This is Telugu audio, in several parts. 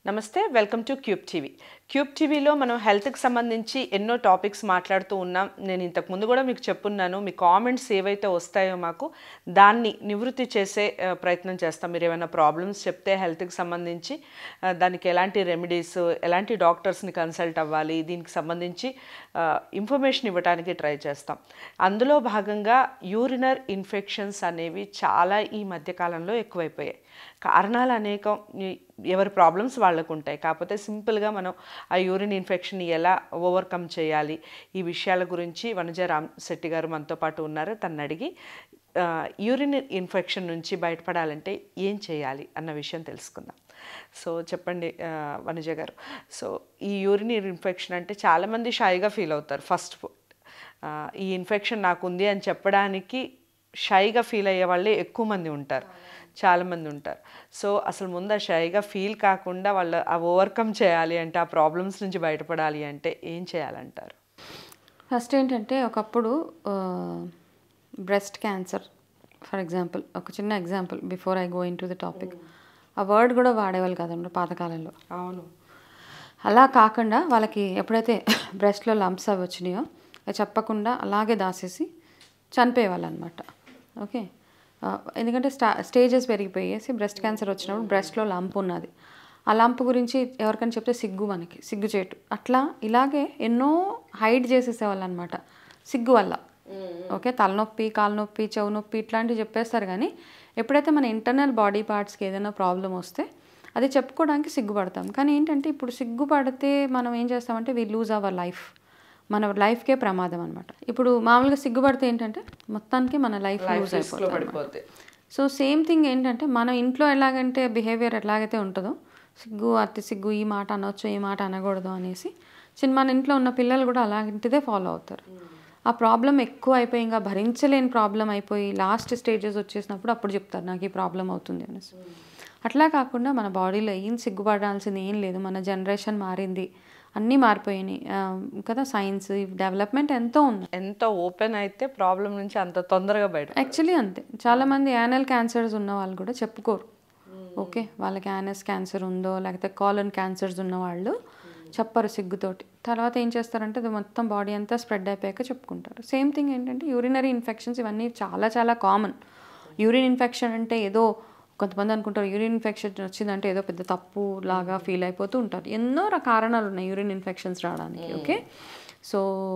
నమస్తే welcome to cube TV cube టీవీలో మనం హెల్త్కి సంబంధించి ఎన్నో టాపిక్స్ మాట్లాడుతూ ఉన్నాం నేను ఇంతకు ముందు కూడా మీకు చెప్పున్నాను మీ కామెంట్స్ ఏవైతే వస్తాయో మాకు దాన్ని నివృత్తి చేసే ఆ, ప్రయత్నం చేస్తాం మీరు ఏమైనా ప్రాబ్లమ్స్ చెప్తే హెల్త్కి సంబంధించి ఆ, దానికి ఎలాంటి రెమెడీస్ ఎలాంటి డాక్టర్స్ని కన్సల్ట్ అవ్వాలి దీనికి సంబంధించి ఇన్ఫర్మేషన్ ఇవ్వడానికి ట్రై చేస్తాం అందులో భాగంగా యూరినర్ ఇన్ఫెక్షన్స్ అనేవి చాలా ఈ మధ్యకాలంలో ఎక్కువైపోయాయి కారణాలు అనేకం ఈ- ఎవరి ప్రాబ్లమ్స్ వాళ్ళకు ఉంటాయి కాకపోతే సింపుల్గా మనం ఆ యూరిన్ ఇన్ఫెక్షన్ ఎలా ఓవర్కమ్ చేయాలి ఈ విషయాల గురించి వనజ రామ్ శెట్టి గారు మనతో పాటు ఉన్నారు తను అడిగి ఆ, యూరిన్ ఇన్ఫెక్షన్ నుంచి బయటపడాలంటే ఏం చేయాలి అన్న విషయం తెలుసుకుందాం సో చెప్పండి ఆ, వనజ గారు సో ఈ యూరిన్ ఇన్ఫెక్షన్ అంటే చాలామంది షైగా ఫీల్ అవుతారు ఫస్ట్ ఈ ఇన్ఫెక్షన్ నాకు ఉంది అని చెప్పడానికి షైగా ఫీల్ అయ్యే వాళ్ళే ఎక్కువ మంది ఉంటారు చాలామంది ఉంటారు సో అసలు ముందు ఆ షైగా ఫీల్ కాకుండా వాళ్ళు ఆ ఓవర్కమ్ చేయాలి అంటే ఆ ప్రాబ్లమ్స్ నుంచి బయటపడాలి అంటే ఏం చేయాలంటారు ఫస్ట్ ఏంటంటే ఒకప్పుడు బ్రెస్ట్ క్యాన్సర్ ఫర్ ఎగ్జాంపుల్ ఒక చిన్న example before I go in to the topic ఆ వర్డ్ కూడా వాడేవాళ్ళు కదండి పాతకాలంలో అవును అలా కాకుండా వాళ్ళకి ఎప్పుడైతే బ్రెస్ట్లో లంప్స్ అవి వచ్చినాయో అవి చెప్పకుండా అలాగే దాసేసి చనిపోయేవాళ్ళు అనమాట ఓకే ఆ, ఎందుకంటే స్టా స్టేజెస్ పెరిగిపోయేసి బ్రెస్ట్ క్యాన్సర్ వచ్చినప్పుడు బ్రెస్ట్లో లంప్ ఉన్నది ఆ లంప్ గురించి ఎవరికైనా చెప్తే సిగ్గు మనకి సిగ్గు చేటు అట్లా ఇలాగే ఎన్నో హైడ్ చేసేసేవాళ్ళు అనమాట సిగ్గు వల్ల ఓకే తలనొప్పి కాలు నొప్పి చెవు నొప్పి ఇట్లాంటివి చెప్పేస్తారు కానీ ఎప్పుడైతే మన ఇంటర్నల్ బాడీ పార్ట్స్కి ఏదైనా ప్రాబ్లం వస్తే అది చెప్పుకోవడానికి సిగ్గుపడతాం కానీ ఏంటంటే ఇప్పుడు సిగ్గుపడితే మనం ఏం చేస్తామంటే వీ లూజ్ అవర్ లైఫ్ మన లైఫ్కే ప్రమాదం అనమాట ఇప్పుడు మామూలుగా సిగ్గుపడితే ఏంటంటే మొత్తానికి మన లైఫ్ లూజ్ రిస్క్లో అయిపోతుంది పడిపోతే సో సేమ్ థింగ్ ఏంటంటే మనం ఇంట్లో ఎలాగంటే బిహేవియర్ ఎలాగైతే ఉంటుందో సిగ్గు అతి సిగ్గు ఈ మాట అనొచ్చు ఈ మాట అనకూడదు అనేసి చిన్న మన ఇంట్లో ఉన్న పిల్లలు కూడా అలాంటిదే ఫాలో అవుతారు ఆ ప్రాబ్లం ఎక్కువ అయిపోయి ఇంకా భరించలేని ప్రాబ్లం అయిపోయి లాస్ట్ స్టేజెస్ వచ్చేసినప్పుడు అప్పుడు చెప్తారు నాకు ఈ ప్రాబ్లం అవుతుంది అనేసి అట్లా కాకుండా మన బాడీలో ఏం సిగ్గుపడాల్సింది ఏం లేదు మన జనరేషన్ మారింది అన్నీ మారిపోయినాయి ఆ, కదా సైన్స్ డెవలప్మెంట్ ఎంతో ఉంది ఎంత ఓపెన్ అయితే ప్రాబ్లం నుంచి అంత తొందరగా బయట యాక్చువల్లీ అంతే చాలా మంది యానల్ క్యాన్సర్స్ ఉన్న వాళ్ళు కూడా చెప్పుకోరు ఓకే వాళ్ళకి యానస్ క్యాన్సర్ ఉందో లేకపోతే కాలన్ క్యాన్సర్స్ ఉన్న వాళ్ళు చెప్పరు సిగ్గుతోటి తర్వాత ఏం చేస్తారంటే అది మొత్తం బాడీ అంతా స్ప్రెడ్ అయిపోయాక చెప్పుకుంటారు సేమ్ థింగ్ ఏంటంటే యూరినరీ ఇన్ఫెక్షన్స్ ఇవన్నీ చాలా చాలా కామన్ యూరిన్ ఇన్ఫెక్షన్ అంటే ఏదో కొంతమంది అనుకుంటారు యూరిన్ ఇన్ఫెక్షన్ వచ్చిందంటే ఏదో పెద్ద తప్పు లాగా ఫీల్ అయిపోతూ ఉంటారు ఎన్నో రకాల కారణాలు ఉన్నాయి యూరిన్ ఇన్ఫెక్షన్స్ రావడానికి ఓకే సో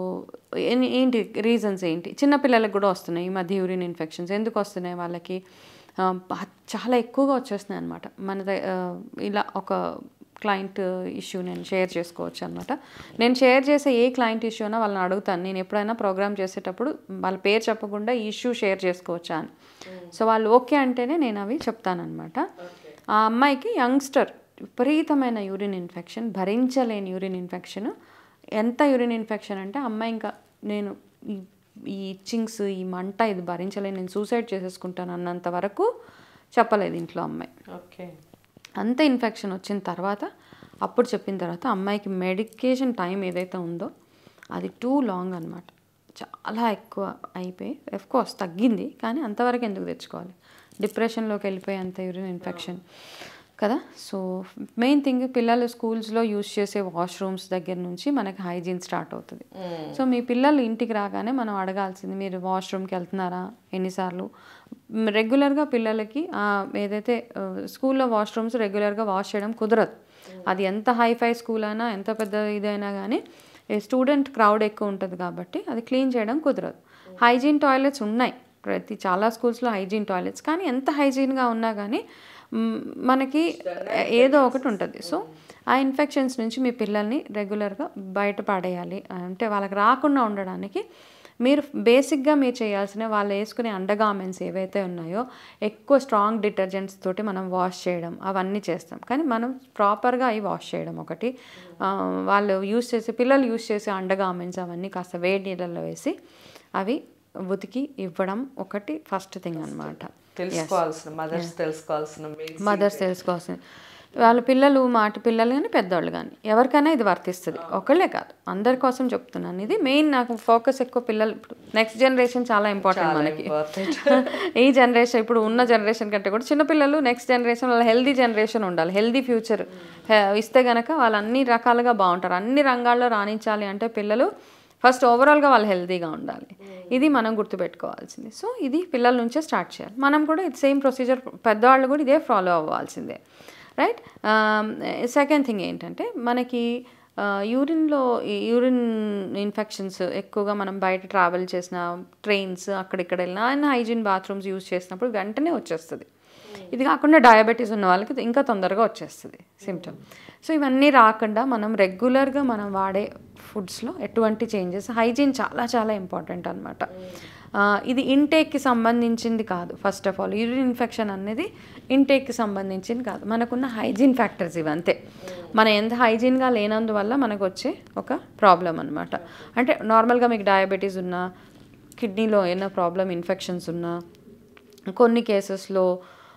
ఎన్ని- ఏంటి రీజన్స్ ఏంటి చిన్నపిల్లలకు కూడా వస్తున్నాయి ఈ మధ్య యూరిన్ ఇన్ఫెక్షన్స్ ఎందుకు వస్తున్నాయి వాళ్ళకి ఆ, బా- చాలా ఎక్కువగా వచ్చేస్తున్నాయి అనమాట మన ద- ఆ, ఇలా ఒక క్లయింట్ ఇష్యూ నేను షేర్ చేసుకోవచ్చు అనమాట నేను షేర్ చేసే ఏ క్లయింట్ ఇష్యూ అయినా వాళ్ళని అడుగుతాను నేను ఎప్పుడైనా ప్రోగ్రామ్ చేసేటప్పుడు వాళ్ళ పేరు చెప్పకుండా ఈ ఇష్యూ షేర్ చేసుకోవచ్చా అని సో వాళ్ళు ఓకే అంటేనే నేను అవి చెప్తానమాట ఆ అమ్మాయికి యంగ్స్టర్ విపరీతమైన యూరిన్ ఇన్ఫెక్షన్ భరించలేని యూరిన్ ఇన్ఫెక్షన్ ఎంత యూరిన్ ఇన్ఫెక్షన్ అంటే అమ్మాయి ఇంకా నేను ఈ ఈ ఇచ్చింగ్స్ ఈ మంట ఇది భరించలేని నేను సూసైడ్ చేసేసుకుంటాను అన్నంత వరకు చెప్పలేదు ఇంట్లో అమ్మాయి ఓకే అంత ఇన్ఫెక్షన్ వచ్చిన తర్వాత అప్పుడు చెప్పిన తర్వాత అమ్మాయికి మెడికేషన్ టైం ఏదైతే ఉందో అది టూ లాంగ్ అనమాట చాలా ఎక్కువ అయిపోయి కోర్స్ తగ్గింది కానీ అంతవరకు ఎందుకు తెచ్చుకోవాలి డిప్రెషన్లోకి వెళ్ళిపోయి అంత యూరిన్ ఇన్ఫెక్షన్ కదా సో మెయిన్ థింగ్ పిల్లలు స్కూల్స్లో యూస్ చేసే వాష్రూమ్స్ దగ్గర నుంచి మనకి హైజీన్ స్టార్ట్ అవుతుంది సో మీ పిల్లలు ఇంటికి రాగానే మనం అడగాల్సింది మీరు వాష్రూమ్కి వెళ్తున్నారా ఎన్నిసార్లు రెగ్యులర్గా పిల్లలకి ఆ, ఏదైతే ఆ, స్కూల్లో వాష్రూమ్స్ రెగ్యులర్గా వాష్ చేయడం కుదరదు అది ఎంత హైఫై స్కూల్ అయినా ఎంత పెద్ద ఇదైనా కానీ స్టూడెంట్ క్రౌడ్ ఎక్కువ ఉంటుంది కాబట్టి అది క్లీన్ చేయడం కుదరదు హైజీన్ టాయిలెట్స్ ఉన్నాయి ప్రతి చాలా స్కూల్స్లో హైజీన్ టాయిలెట్స్ కానీ ఎంత హైజీన్గా ఉన్నా కానీ మ్, మనకి ఏదో ఒకటి ఉంటుంది సో ఆ ఇన్ఫెక్షన్స్ నుంచి మీ పిల్లల్ని రెగ్యులర్గా బయట పడేయాలి అంటే వాళ్ళకి రాకుండా ఉండడానికి మీరు బేసిక్గా మీరు చేయాల్సిన వాళ్ళు వేసుకునే అండర్గార్మెంట్స్ ఏవైతే ఉన్నాయో ఎక్కువ స్ట్రాంగ్ డిటర్జెంట్స్ తోటి మనం వాష్ చేయడం అవన్నీ చేస్తాం కానీ మనం ప్రాపర్గా అవి వాష్ చేయడం ఒకటి ఆ, వాళ్ళు యూస్ చేసే పిల్లలు యూస్ చేసే అండర్గార్మెంట్స్ అవన్నీ కాస్త వేడి నీళ్ళల్లో వేసి అవి ఉతికి ఇవ్వడం ఒకటి ఫస్ట్ థింగ్ అనమాట తెలుసుకోవాల్సిన మదర్స్ తెలుసుకోవాల్సిన main మదర్స్ తెలుసుకోవాల్సింది వాళ్ళ పిల్లలు మాట పిల్లలు కానీ పెద్దవాళ్ళు కానీ ఎవరికైనా ఇది వర్తిస్తుంది ఒకళ్ళే కాదు అందరి కోసం చెప్తున్నాను ఇది మెయిన్ నాకు ఫోకస్ ఎక్కువ పిల్లలు ఇప్పుడు నెక్స్ట్ జనరేషన్ చాలా ఇంపార్టెంట్ మనకి ఈ జనరేషన్ ఇప్పుడు ఉన్న జనరేషన్ కంటే కూడా చిన్నపిల్లలు నెక్స్ట్ జనరేషన్ వాళ్ళ హెల్దీ జనరేషన్ ఉండాలి హెల్దీ ఫ్యూచర్ ఇస్తే గనక వాళ్ళు అన్ని రకాలుగా బాగుంటారు అన్ని రంగాల్లో రాణించాలి అంటే పిల్లలు ఫస్ట్ ఓవరాల్గా వాళ్ళు హెల్తీగా ఉండాలి ఇది మనం గుర్తుపెట్టుకోవాల్సింది సో ఇది పిల్లల నుంచే స్టార్ట్ చేయాలి మనం కూడా ఇది సేమ్ ప్రొసీజర్ పెద్దవాళ్ళు కూడా ఇదే ఫాలో అవ్వాల్సిందే రైట్ సెకండ్ థింగ్ ఏంటంటే మనకి యూరిన్లో యూరిన్ ఇన్ఫెక్షన్స్ ఎక్కువగా మనం బయట ట్రావెల్ చేసిన ట్రైన్స్ అక్కడిక్కడ వెళ్ళినా అండ్ హైజీన్ బాత్రూమ్స్ యూజ్ చేసినప్పుడు వెంటనే వచ్చేస్తుంది ఇది కాకుండా డయాబెటీస్ ఉన్న వాళ్ళకి ఇంకా తొందరగా వచ్చేస్తుంది సిమ్టమ్ సో ఇవన్నీ రాకుండా మనం రెగ్యులర్గా మనం వాడే ఫుడ్స్లో ఎటువంటి చేంజెస్ హైజీన్ చాలా చాలా ఇంపార్టెంట్ అనమాట ఇది ఇంటేక్కి సంబంధించింది కాదు first of all urine infection అనేది ఇంటేక్కి సంబంధించింది కాదు మనకున్న హైజీన్ ఫ్యాక్టర్స్ ఇవంతే మన ఎంత హైజీన్గా లేనందువల్ల మనకు వచ్చే ఒక ప్రాబ్లం అనమాట అంటే నార్మల్గా మీకు డయాబెటీస్ ఉన్నా కిడ్నీలో ఏమైనా ప్రాబ్లం ఇన్ఫెక్షన్స్ ఉన్నా కొన్ని కేసెస్లో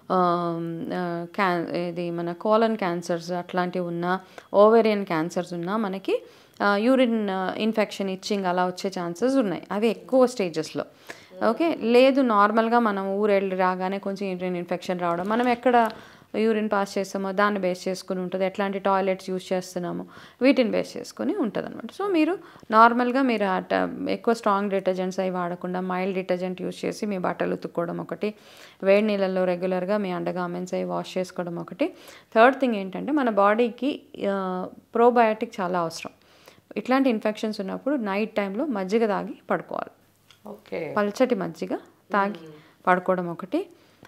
క్యా ఇది మన కోలన్ క్యాన్సర్స్ అట్లాంటివి ఉన్నా ఓవేరియన్ క్యాన్సర్స్ ఉన్నా మనకి యూరిన్ ఇన్ఫెక్షన్ ఇచ్చింగ్ అలా వచ్చే ఛాన్సెస్ ఉన్నాయి అవి ఎక్కువ స్టేజెస్లో ఓకే లేదు నార్మల్గా మనం ఊరెళ్ళి రాగానే కొంచెం యూరిన్ ఇన్ఫెక్షన్ రావడం మనం ఎక్కడ యూరిన్ పాస్ చేస్తామో దాన్ని బేస్ చేసుకుని ఉంటుంది ఎట్లాంటి టాయిలెట్స్ యూస్ చేస్తున్నామో వీటిని బేస్ చేసుకుని ఉంటుంది అనమాట సో మీరు నార్మల్గా మీరు అట ఎక్కువ స్ట్రాంగ్ డిటర్జెంట్స్ అవి వాడకుండా మైల్డ్ డిటర్జెంట్ యూస్ చేసి మీ బట్టలు ఉతుక్కోవడం ఒకటి వేడి నీళ్ళల్లో రెగ్యులర్గా మీ అండర్గార్మెంట్స్ అవి వాష్ చేసుకోవడం ఒకటి థర్డ్ థింగ్ ఏంటంటే మన బాడీకి ప్రోబయాటిక్ చాలా అవసరం ఇట్లాంటి ఇన్ఫెక్షన్స్ ఉన్నప్పుడు నైట్ టైంలో మజ్జిగ తాగి పడుకోవాలి ఓకే పల్చటి మజ్జిగ తాగి పడుకోవడం ఒకటి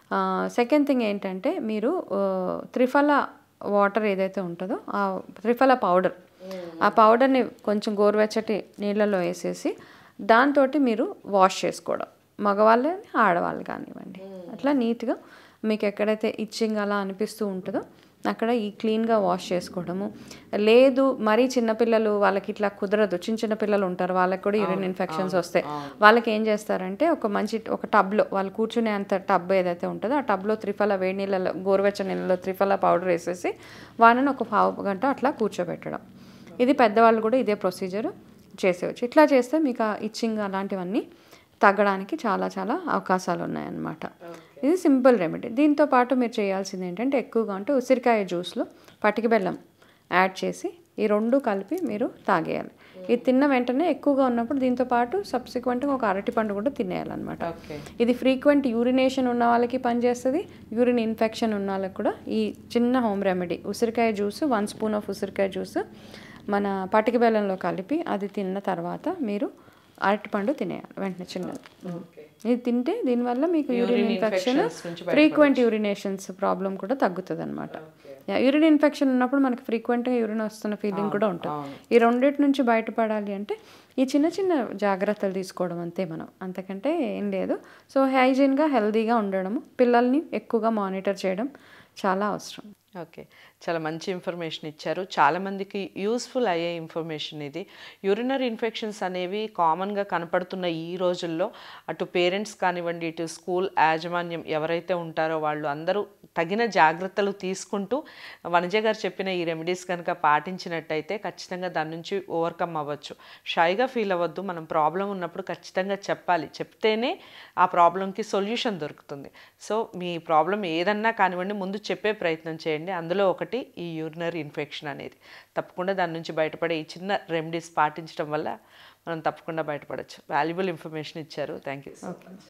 సెకండ్ థింగ్ ఏంటంటే మీరు త్రిఫల వాటర్ ఏదైతే ఉంటుందో ఆ త్రిఫల పౌడర్ ఆ పౌడర్ని కొంచెం గోరువెచ్చటి నీళ్ళలో వేసేసి దాంతో మీరు వాష్ చేసుకోవడం మగవాళ్ళే ఆడవాళ్ళు కానివ్వండి అట్లా నీట్గా మీకు ఎక్కడైతే ఇచ్చింగ్ అలా అనిపిస్తూ ఉంటుందో అక్కడ ఈ క్లీన్గా వాష్ చేసుకోవడము లేదు మరీ చిన్నపిల్లలు వాళ్ళకి ఇట్లా కుదరదు చిన్న చిన్న పిల్లలు ఉంటారు వాళ్ళకి కూడా యూరిన్ ఇన్ఫెక్షన్స్ వస్తాయి వాళ్ళకి ఏం చేస్తారంటే ఒక మంచి ఒక టబ్లో వాళ్ళు కూర్చునే అంత టబ్ ఏదైతే ఉంటుందో ఆ టబ్లో త్రిఫల వేడి నీళ్ళలో గోరువెచ్చని నీళ్ళలో త్రిఫల పౌడర్ వేసేసి వాళ్ళని ఒక పావు గంట అట్లా కూర్చోబెట్టడం ఇది పెద్దవాళ్ళు కూడా ఇదే ప్రొసీజర్ చేసేవచ్చు ఇట్లా చేస్తే మీకు ఆ ఇచ్చింగ్ అలాంటివన్నీ తగ్గడానికి చాలా చాలా అవకాశాలు ఉన్నాయన్నమాట ఇది సింపుల్ రెమెడీ దీంతో పాటు మీరు చేయాల్సింది ఏంటంటే ఎక్కువగా అంటే ఉసిరికాయ జ్యూస్లో పటికి బెల్లం యాడ్ చేసి ఈ రెండు కలిపి మీరు తాగేయాలి ఇది తిన్న వెంటనే ఎక్కువగా ఉన్నప్పుడు దీంతో పాటు సబ్సిక్వెంట్గా ఒక అరటి పండు కూడా తినేయాలన్నమాట ఓకే ఇది ఫ్రీక్వెంట్ యూరినేషన్ ఉన్న వాళ్ళకి పనిచేస్తుంది యూరిన్ ఇన్ఫెక్షన్ ఉన్న వాళ్ళకి కూడా ఈ చిన్న హోమ్ రెమెడీ ఉసిరికాయ జ్యూస్ వన్ స్పూన్ ఆఫ్ ఉసిరికాయ జ్యూస్ మన పటిక బెల్లంలో కలిపి అది తిన్న తర్వాత మీరు అరటిపండు తినేయాలి వెంటనే చిన్నది ఇది తింటే దీనివల్ల మీకు యూరిన్ ఇన్ఫెక్షన్ infections నుంచి ఫ్రీక్వెంట్ యూరినేషన్స్ ప్రాబ్లం కూడా తగ్గుతుంది అనమాట యూరిన్ ఇన్ఫెక్షన్ ఉన్నప్పుడు మనకి ఫ్రీక్వెంట్గా యూరిన్ వస్తున్న ఫీలింగ్ కూడా ఉంటుంది ఈ రెండింటి నుంచి బయటపడాలి అంటే ఈ చిన్న చిన్న జాగ్రత్తలు తీసుకోవడం అంతే మనం అంతకంటే ఏం లేదు సో హైజీన్గా హెల్తీగా ఉండడము పిల్లల్ని ఎక్కువగా మానిటర్ చేయడం చాలా అవసరం ఓకే చాలా మంచి ఇన్ఫర్మేషన్ ఇచ్చారు చాలామందికి యూస్ఫుల్ అయ్యే ఇన్ఫర్మేషన్ ఇది యూరినరీ ఇన్ఫెక్షన్స్ అనేవి కామన్గా కనపడుతున్న ఈ రోజుల్లో అటు పేరెంట్స్ కానివ్వండి ఇటు స్కూల్ యాజమాన్యం ఎవరైతే ఉంటారో వాళ్ళు అందరూ తగిన జాగ్రత్తలు తీసుకుంటూ వనజ గారు చెప్పిన ఈ రెమెడీస్ కనుక పాటించినట్టయితే ఖచ్చితంగా దాని నుంచి ఓవర్కమ్ అవ్వచ్చు షైగా ఫీల్ అవ్వద్దు మనం ప్రాబ్లం ఉన్నప్పుడు ఖచ్చితంగా చెప్పాలి చెప్తేనే ఆ ప్రాబ్లంకి సొల్యూషన్ దొరుకుతుంది సో మీ ప్రాబ్లం ఏదన్నా కానివ్వండి ముందు చెప్పే ప్రయత్నం చేయండి అందులో ఒకటి ఈ యూరినరీ ఇన్ఫెక్షన్ అనేది తప్పకుండా దాని నుంచి బయటపడే ఈ చిన్న రెమెడీస్ పాటించడం వల్ల మనం తప్పకుండా బయటపడవచ్చు వాల్యుబుల్ ఇన్ఫర్మేషన్ ఇచ్చారు థ్యాంక్ యూ